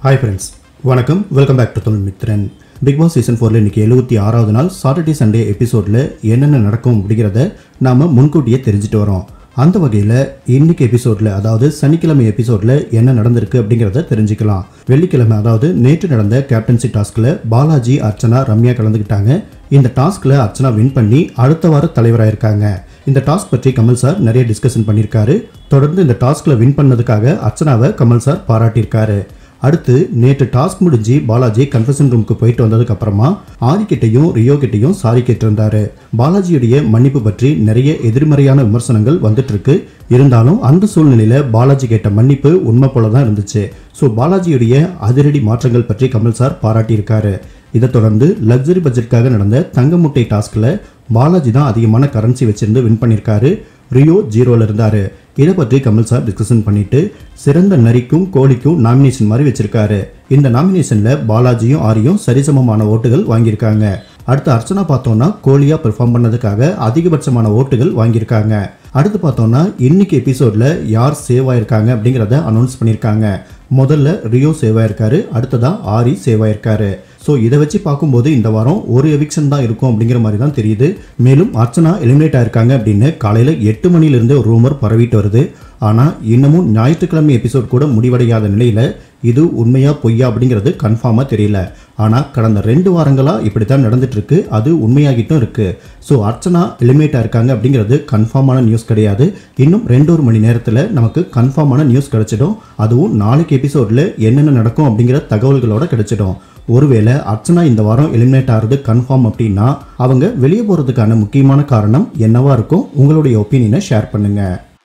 hi friends வணக்கம் welcome back to Thozhil Mithran big Boss season ஃபோரில் இன்னைக்கு எழுபத்தி ஆறாவது நாள் சாட்டர்டே சண்டே எபிசோடில் என்னென்ன நடக்கும் அப்படிங்கிறத நாம் முன்கூட்டியே தெரிஞ்சுட்டு வரோம் அந்த வகையில் இன்னைக்கு எபிசோடில் அதாவது சனிக்கிழமை எபிசோடில் என்ன நடந்திருக்கு அப்படிங்கிறத தெரிஞ்சுக்கலாம் வெள்ளிக்கிழமை அதாவது நேற்று நடந்த கேப்டன்சி டாஸ்கில் பாலாஜி அர்ச்சனா ரம்யா கலந்துக்கிட்டாங்க இந்த டாஸ்கில் அர்ச்சனா வின் பண்ணி அடுத்த வார தலைவராயிருக்காங்க இந்த டாஸ்க் பற்றி கமல் சார் நிறைய டிஸ்கஷன் பண்ணியிருக்காரு தொடர்ந்து இந்த டாஸ்கில் வின் பண்ணதுக்காக அர்ச்சனாவை கமல் சார் பாராட்டியிருக்காரு அடுத்து நேற்று டாஸ்க் முடிஞ்சு பாலாஜி கன்ஃபெஷன் ரூமுக்கு போயிட்டு வந்ததுக்கு அப்புறமா ஆதி கிட்டையும் ரியோ கிட்டையும் சாரி கேட்டிருந்தாரு பாலாஜியுடைய மன்னிப்பு பற்றி நிறைய எதிர்மறையான விமர்சனங்கள் வந்துட்டு இருக்கு இருந்தாலும் அந்த சூழ்நிலையில பாலாஜி கேட்ட மன்னிப்பு உண்மை போல தான் இருந்துச்சு ஸோ பாலாஜியுடைய அதிரடி மாற்றங்கள் பற்றி கமல் சார் பாராட்டியிருக்காரு இதை தொடர்ந்து லக்ஸரி பட்ஜெட்காக நடந்த தங்க முட்டை டாஸ்கில் பாலாஜி தான் அதிகமான கரன்சி வச்சிருந்து வின் பண்ணியிருக்காரு ரியோ ஜீரோவில் இருந்தார் இதை பற்றி கமல் சார் டிஸ்கஷன் பண்ணிட்டு சிறந்த நரிக்கும் கோழிக்கும் நாமினேஷன் மாதிரி வச்சிருக்காரு இந்த நாமினேஷனில் பாலாஜியும் ஆரியும் சரிசமமான ஓட்டுகள் வாங்கியிருக்காங்க அடுத்து அர்ச்சனா பார்த்தோம்னா கோழியாக பெர்ஃபார்ம் பண்ணதுக்காக அதிகபட்சமான ஓட்டுகள் வாங்கியிருக்காங்க அடுத்து பார்த்தோம்னா இன்னைக்கு எபிசோடில் யார் சேவ் ஆயிருக்காங்க அப்படிங்கிறத அனௌன்ஸ் பண்ணியிருக்காங்க முதல்ல ரியோ சேவ் ஆயிருக்காரு அடுத்ததா ஆரி சேவ் ஆயிருக்காரு ஸோ இதை வச்சு பார்க்கும்போது இந்த வாரம் ஒரு எவிக்ஷன் தான் இருக்கும் அப்படிங்கிற மாதிரி தான் தெரியுது மேலும் அர்ச்சனா எலிமினேட் ஆயிருக்காங்க அப்படின்னு காலையில் எட்டு மணிலிருந்தே ஒரு ரூமர் பரவிட்டு வருது ஆனால் இன்னமும் ஞாயிற்றுக்கிழமை எபிசோட் கூட முடிவடையாத நிலையில் இது உண்மையா பொய்யா அப்படிங்கிறது கன்ஃபார்மாக தெரியல ஆனால் கடந்த ரெண்டு வாரங்களாக இப்படி தான் நடந்துட்டு இருக்கு அது உண்மையாகிட்டும் இருக்கு ஸோ அர்ச்சனா எலிமினேட் ஆயிருக்காங்க அப்படிங்கிறது கன்ஃபார்மான நியூஸ் கிடையாது இன்னும் ரெண்டு ஒரு மணி நேரத்தில் நமக்கு கன்ஃபார்மான நியூஸ் கிடைச்சிடும் அதுவும் நாளைக்கு எபிசோடில் என்னென்ன நடக்கும் அப்படிங்கிற தகவல்களோட கிடைச்சிடும் ஒருவேளை அர்ச்சனா இந்த வாரம் எலிமினேட் ஆகிறது கன்ஃபார்ம் அப்படின்னா அவங்க வெளியே போகிறதுக்கான முக்கியமான காரணம் என்னவா இருக்கும் உங்களுடைய ஒப்பீனியனை ஷேர் பண்ணுங்கள்